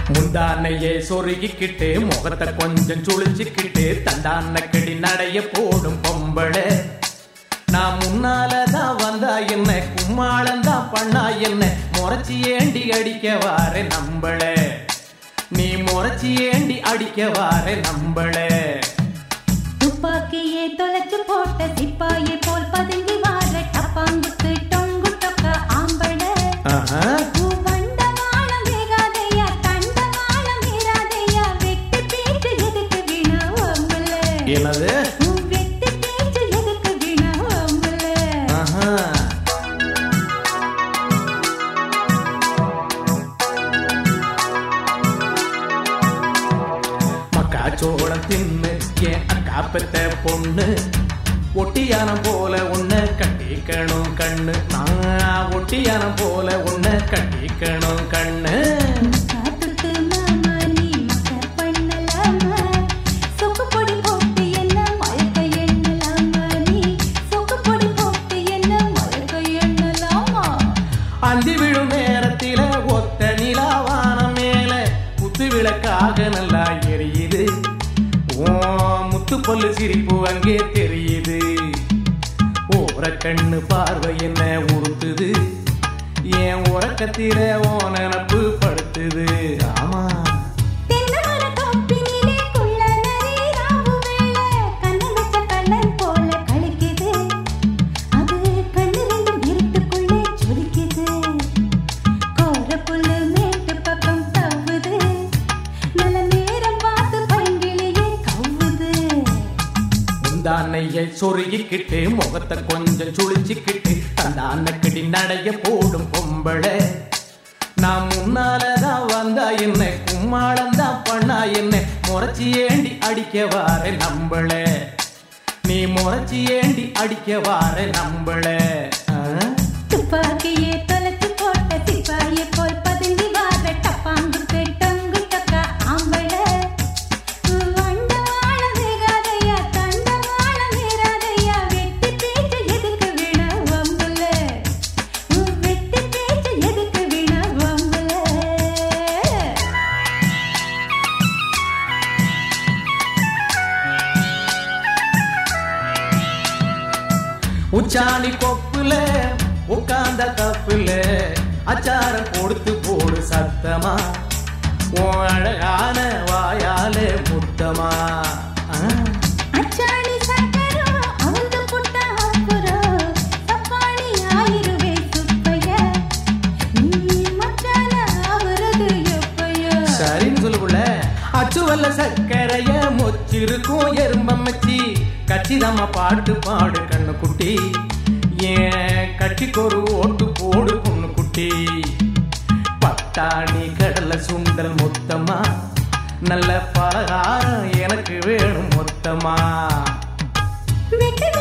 முந்தானையே சொருகிக்கிட்டு முகத்தை கொஞ்சம் சுழிச்சுக்கிட்டு தண்டான கிடி நடைய போடும் பொம்பளை நான் முன்னாலதான் வந்தா என்ன கும்மாளந்தான் பண்ணா என்ன முறைச்சி ஏண்டி அடிக்க வார நம்பள நீ முறைச்சி ஏண்டி அடிக்க வார நம்பள துப்பாக்கியே தொலைச்சு போட்ட சிப்பாயை போல் பதுங்கி வார டப்பாங்குத்து டொங்கு டொக்க ஆம்பள ஆஹா. பூவண்டமானம் வேகாதையா, தண்டமானம் மீறாதையா, வெட்டு பேச்சு எதுக்கு வீணா வம்புல? என்னது உன் வெட்டு பேச்சு எதுக்கு வீணா வம்புல? ஆஹா. மக்காச்சோளம் தின்னு என் அக்கா பெத்த பொண்ணு ஒட்டியானம் போல உன்னை கட்டிக்கணும் கண்ணு நான் ஒட்டியானம் போல உன்னை கட்டிக்கணும் கண்ணு காத்துக்கு மாமா நீ மக்கர் பண்ணலாமா? சொக்குப்பொடி போட்டு என்ன மயக்க எண்ணலாமா நீ? சொக்குப்பொடி போட்டு என்ன மயக்க எண்ணலாமா? அந்தி விழும் நேரத்தில ஒத்த நிலாவானம் மேல குத்து விளக்காக நல்லா எரியுது ஓ முத்து பல்லு சிரிப்பு அங்கே தெரியுது ஓர கண்ணு பார்வை என்ன உறுத்துது என் உறக்கத்தில ஓ நினப்பு படுத்துது ஆமா தென்னமர காப்பினிலே குள்ள நரி ராவு வேளை கண்ணு வச்ச கண்ணன் போல கழிக்குது. அது கண்ணு ரெண்டும் இருட்டுக்குள்ளே ஜொலிக்குது. கோரப்புல்லு மேட்டு பக்கம் தவ்வுது. நல்ல நேரம் பார்த்து பைங்கிளியே கவ்வுது. முந்தானையை சொருகிக்கிட்டு முகத்தை கொஞ்சம் சுழிச்சுக்கிட்டு தந்தான கிடி நடைய போடும் பொம்பளை நான் முன்னாலதான் வந்தா என்ன கும்மாளந்தான் பண்ணா என்ன முறைச்சி ஏண்டி அடிக்க வார நம்பள நீ முறைச்சி ஏண்டி அடிக்க வார நம்பள ஆ? துப்பாக்கியே தொலைச்சு போட்ட சிப்பாயை போல் பதுங்கி வார டப்பாங்குத்து டொங்கு டொக்க ஆம்பள. வண்டவாள வேகாதையா, தண்டவாள மீறாதையா, வெட்டு பேச்சு எதுக்கு வீணா வம்புல? உன் வெட்டு பேச்சு எதுக்கு வீணா வம்புல? உச்சாணி கொப்புல உட்கார்ந்த கப்புல அச்சாரம் கொடுத்து போடு சத்தமா உன் அழகான வாயால முத்தமா ஆ? அச்சாணி சக்கரம், அவுந்து புட்ட அப்புறம், தப்பாணி ஆயிருவே சுப்பைய. நீ மச்சான ஆவுறது எப்பைய? சரின்னு சொல்லுக்குள்ள அச்சு வல்ல சக்கரைய மொச்சிருக்கும் எறும்பம்மச்சி கச்சிதம்மா பாட்டு பாடு கண்ணு குட்டி ஏன் கட்டிக்கு ஒரு ஓட்டு போடு பொண்ணு குட்டி பட்டாணி கடலை சுண்டல் மொத்தமா நல்ல பலகாரம் எனக்கு வேணும் மொத்தமா வெட்டு